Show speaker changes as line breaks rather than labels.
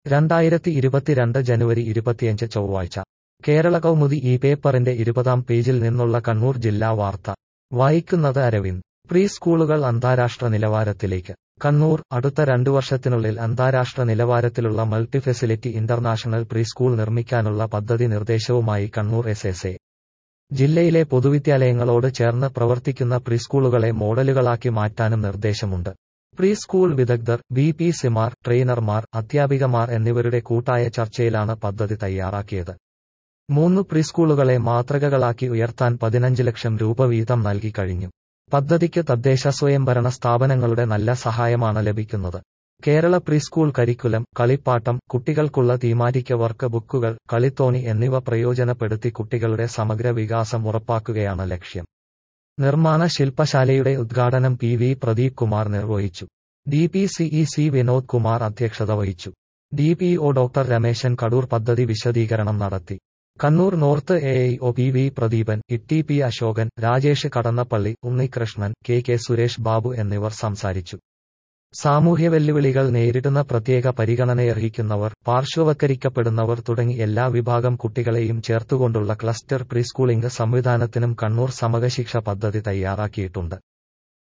രണ്ടായിരത്തി ഇരുപത്തിരണ്ട് ജനുവരി ഇരുപത്തിയഞ്ച് ചൊവ്വാഴ്ച കേരള കൗമുദി ഈ പേപ്പറിന്റെ ഇരുപതാം പേജിൽ നിന്നുള്ള കണ്ണൂർ ജില്ലാ വാർത്ത വായിക്കുന്നത് അരവിന്ദ് പ്രീ സ്കൂളുകൾ അന്താരാഷ്ട്ര നിലവാരത്തിലേക്ക് കണ്ണൂർ അടുത്ത രണ്ടു വർഷത്തിനുള്ളിൽ അന്താരാഷ്ട്ര നിലവാരത്തിലുള്ള multi facility international pre school നിർമ്മിക്കാനുള്ള പദ്ധതി നിർദ്ദേശവുമായി കണ്ണൂർ എസ് എസ് എ ജില്ലയിലെ പൊതുവിദ്യാലയങ്ങളോട് ചേർന്ന് പ്രവർത്തിക്കുന്ന പ്രീസ്കൂളുകളെ മോഡലുകളാക്കി മാറ്റാനും നിർദ്ദേശമുണ്ട് പ്രീ സ്കൂൾ വിദഗ്ധർ ബി പി സിമാർ ട്രെയിനർമാർ അധ്യാപികമാർ എന്നിവരുടെ കൂട്ടായ ചർച്ചയിലാണ് പദ്ധതി തയ്യാറാക്കിയത് മൂന്ന് പ്രീസ്കൂളുകളെ മാതൃകകളാക്കി ഉയർത്താൻ പതിനഞ്ച് ലക്ഷം രൂപ വീതം നൽകി കഴിഞ്ഞു പദ്ധതിക്ക് തദ്ദേശ സ്വയംഭരണ സ്ഥാപനങ്ങളുടെ നല്ല സഹായമാണ് ലഭിക്കുന്നത് കേരള പ്രീസ്കൂൾ കരിക്കുലം കളിപ്പാട്ടം കുട്ടികൾക്കുള്ള തീമാറ്റിക്ക വർക്ക് ബുക്കുകൾ കളിത്തോണി എന്നിവ പ്രയോജനപ്പെടുത്തി കുട്ടികളുടെ സമഗ്ര വികാസം ഉറപ്പാക്കുകയാണ് ലക്ഷ്യം നിർമ്മാണ ശില്പശാലയുടെ ഉദ്ഘാടനം പി വി പ്രദീപ് കുമാർ നിർവഹിച്ചു D P C E C Vinod Kumar അധ്യക്ഷത വഹിച്ചു D P O doctor Rameshan Kadur പദ്ധതി വിശദീകരണം നടത്തി Kannur north A I O P V Pradeepan Itty P Ashokan Rajesh Kadannappalli Unnikrishnan K K Suresh Babu എന്നിവർ സംസാരിച്ചു സാമൂഹ്യ വെല്ലുവിളികൾ നേരിടുന്ന പ്രത്യേക പരിഗണനയർഹിക്കുന്നവർ പാർശ്വവൽക്കരിക്കപ്പെടുന്നവർ തുടങ്ങി എല്ലാ വിഭാഗം കുട്ടികളെയും ചേർത്തുകൊണ്ടുള്ള ക്ലസ്റ്റർ പ്രീസ്കൂളിംഗ് സംവിധാനത്തിനും കണ്ണൂർ സമകശിക്ഷ പദ്ധതി തയ്യാറാക്കിയിട്ടുണ്ട്